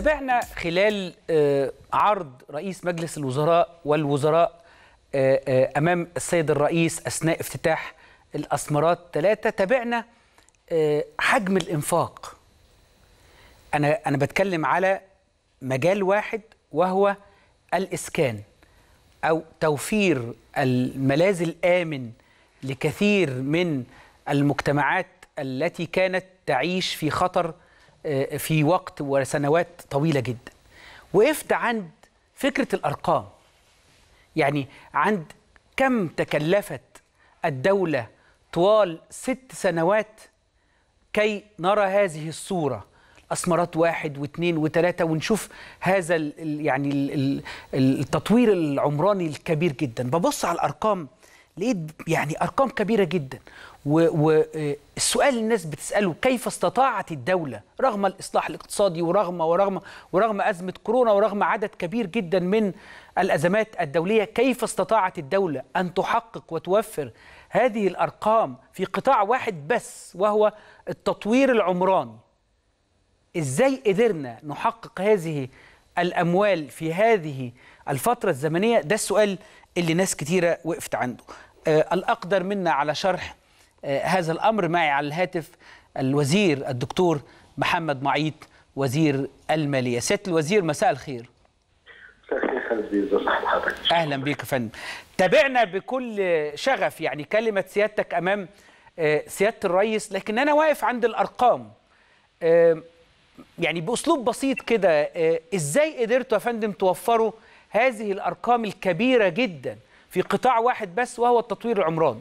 تابعنا خلال آه، عرض رئيس مجلس الوزراء والوزراء آه، آه، امام السيد الرئيس اثناء افتتاح الاسمرات ثلاثه تابعنا آه، حجم الانفاق انا انا بتكلم على مجال واحد وهو الاسكان او توفير الملاذ الامن لكثير من المجتمعات التي كانت تعيش في خطر آه، في وقت وسنوات طويله جدا وقفت عند فكره الارقام يعني عند كم تكلفت الدوله طوال ست سنوات كي نرى هذه الصورة أسمرات واحد واثنين وثلاثة ونشوف هذا ال ال يعني ال ال التطوير العمراني الكبير جدا ببص على الأرقام لقيت يعني أرقام كبيرة جدا والسؤال الناس بتسأله كيف استطاعت الدولة رغم الإصلاح الاقتصادي ورغم ورغم ورغم أزمة كورونا ورغم عدد كبير جدا من الأزمات الدولية كيف استطاعت الدولة أن تحقق وتوفر هذه الأرقام في قطاع واحد بس وهو التطوير العمراني ازاي قدرنا نحقق هذه الاموال في هذه الفتره الزمنيه ده السؤال اللي ناس كتيره وقفت عنده آه الاقدر منا على شرح آه هذا الامر معي على الهاتف الوزير الدكتور محمد معيط وزير الماليه سياده الوزير مساء الخير مساء الخير خالد بيه ازي حضرتك اهلا بيك يا فندم تابعنا بكل شغف يعني كلمه سيادتك امام آه، سياده الرئيس لكن انا واقف عند الارقام آه، يعني باسلوب بسيط كده آه، ازاي قدرتوا يا فندم توفروا هذه الارقام الكبيره جدا في قطاع واحد بس وهو التطوير العمراني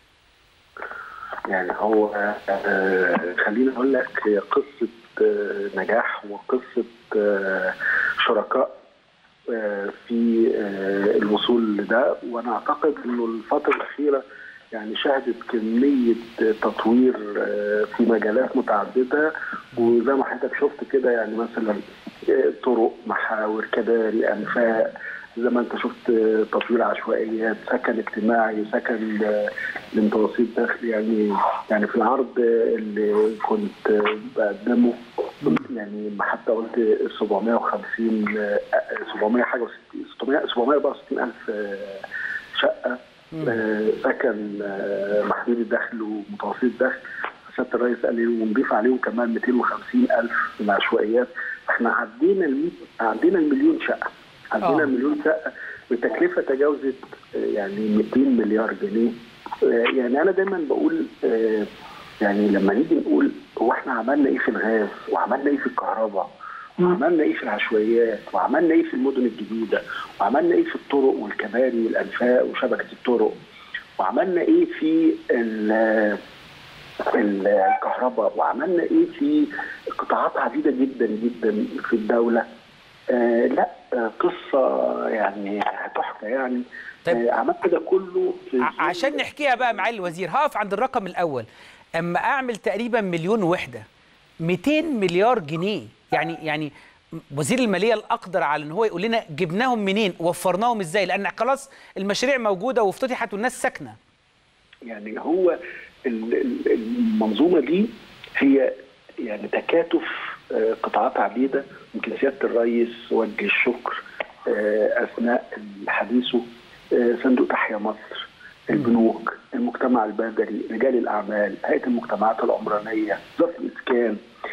يعني هو آه، خليني اقول لك هي قصه آه، نجاح وقصه آه، شركاء آه، في آه، الوصول لده وانا اعتقد انه الفتره الاخيره يعني شهدت كميه تطوير آه، في مجالات متعدده وزي ما حضرتك شفت كده يعني مثلا آه، طرق محاور كباري انفاق زي ما انت شفت آه، تطوير عشوائيات سكن اجتماعي سكن آه، لمتوسط دخل يعني يعني في العرض آه، اللي كنت آه، بقدمه يعني ما حتى قلت 750 آه، 700 حاجه و60 600 764 الف آه، شقه آه، سكن آه، محدود الدخل ومتوسط الدخل سياده الرئيس قال لي ونضيف عليهم كمان 250 الف في العشوائيات احنا عدينا ال عدينا المليون شقه عدينا آه. المليون شقه بتكلفه تجاوزت آه، يعني 200 مليار جنيه آه، يعني انا دايما بقول آه، يعني لما نيجي نقول هو احنا عملنا ايه في الغاز وعملنا ايه في الكهرباء وعملنا ايه في العشوائيات وعملنا ايه في المدن الجديده وعملنا ايه في الطرق والكباري والانفاق وشبكه الطرق وعملنا ايه في ال- ال- الكهرباء وعملنا ايه في قطاعات عديده جدا جدا في الدوله آه لا آه قصه يعني تحفه يعني طيب. آه عملت ده كله في ع- عشان نحكيها بقى معالي الوزير هقف عند الرقم الاول اما اعمل تقريبا مليون وحده 200 مليار جنيه يعني يعني وزير الماليه الاقدر على ان هو يقول لنا جبناهم منين وفرناهم ازاي لان خلاص المشاريع موجوده وافتتحت والناس ساكنه يعني هو ال- ال- المنظومه دي هي يعني تكاتف آه، قطاعات عديده يمكن سياده الرئيس وجه الشكر آه، اثناء حديثه آه، صندوق تحيا مصر البنوك المجتمع البدري رجال الاعمال هيئه المجتمعات العمرانيه وزاره الاسكان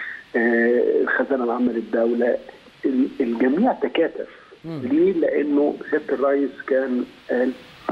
آه، الخزانه العامه للدوله ال- الجميع تكاتف ليه؟ لانه سياده الرئيس كان قال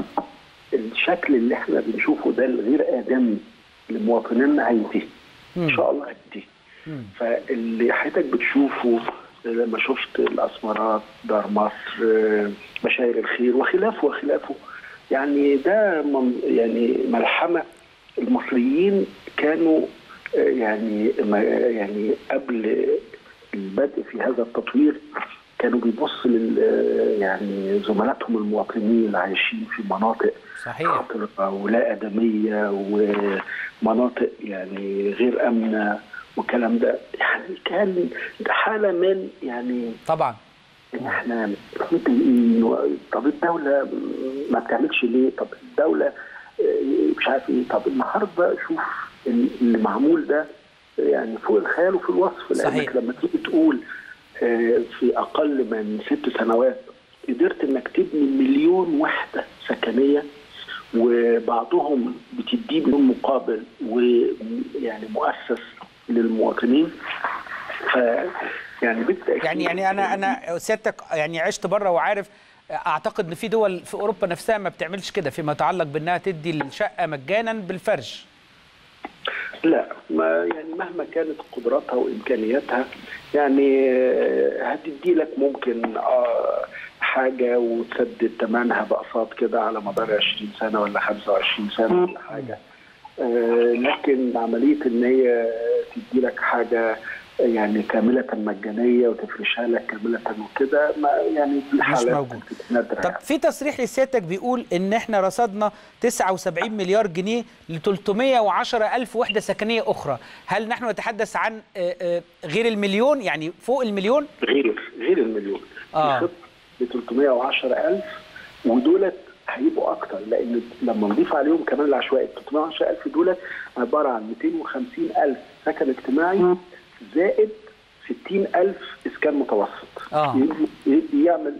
الشكل اللي احنا بنشوفه ده الغير ادمي لمواطنينا هينتهي ان شاء الله هينتهي فاللي حضرتك بتشوفه لما شفت الاسمرات دار مصر آه، بشاير الخير وخلافه وخلافه يعني ده من يعني ملحمه المصريين كانوا آه، يعني ما- يعني قبل البدء في هذا التطوير كانوا بيبصوا لل يعني زملاتهم المواطنين اللي عايشين في مناطق صحيح خطرة ولا آدمية ومناطق يعني غير آمنة والكلام ده يعني كان حالة من يعني طبعا ان احنا طب الدولة ما بتعملش ليه؟ طب الدولة آه، مش عارف ايه طب النهارده شوف اللي معمول ده يعني فوق الخيال وفي الوصف صحيح. لانك لما تيجي تقول في اقل من ست سنوات قدرت انك تبني مليون وحده سكنيه وبعضهم بتديه بدون مقابل ويعني مؤسس للمواطنين ف يعني بالتاكيد يعني يعني انا انا سيادتك يعني عشت بره وعارف اعتقد ان في دول في اوروبا نفسها ما بتعملش كده فيما يتعلق بانها تدي الشقه مجانا بالفرش لا ما يعني مهما كانت قدراتها وامكانياتها يعني هتدي لك ممكن آه حاجه وتسدد ثمنها باقساط كده على مدار 20 سنه ولا 25 سنه ولا حاجه آه لكن عمليه ان هي تدي لك حاجه يعني كاملة مجانية وتفرشها لك كاملة وكده ما يعني دي مش موجود طب في تصريح لسيادتك بيقول ان احنا رصدنا 79 مليار جنيه ل 310 الف وحدة سكنية اخرى هل نحن نتحدث عن غير المليون يعني فوق المليون غير غير المليون اه ل 310 الف ودولت هيبقوا اكتر لان لما نضيف عليهم كمان العشوائي 310 الف دولت عباره عن 250 الف سكن اجتماعي زائد 60 ألف إسكان متوسط آه. يعمل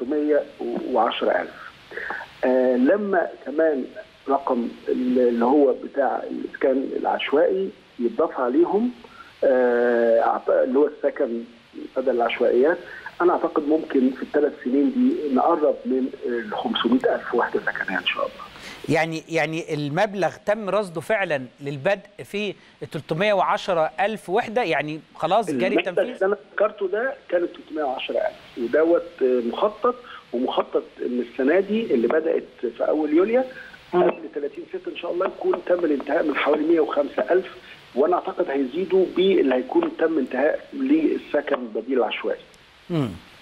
310 ألف آه لما كمان رقم اللي هو بتاع الإسكان العشوائي يتضاف عليهم آه اللي هو السكن بدل العشوائيات أنا أعتقد ممكن في الثلاث سنين دي نقرب من ال 500 ألف وحدة سكنية إن شاء الله يعني يعني المبلغ تم رصده فعلا للبدء في 310 ألف وحدة يعني خلاص جاري التنفيذ اللي أنا ذكرته ده كانت 310 ألف ودوت مخطط ومخطط ان السنه دي اللي بدات في اول يوليو قبل 30 6 ان شاء الله يكون تم الانتهاء من حوالي 105 ألف وانا اعتقد هيزيدوا باللي هيكون تم انتهاء للسكن البديل العشوائي. امم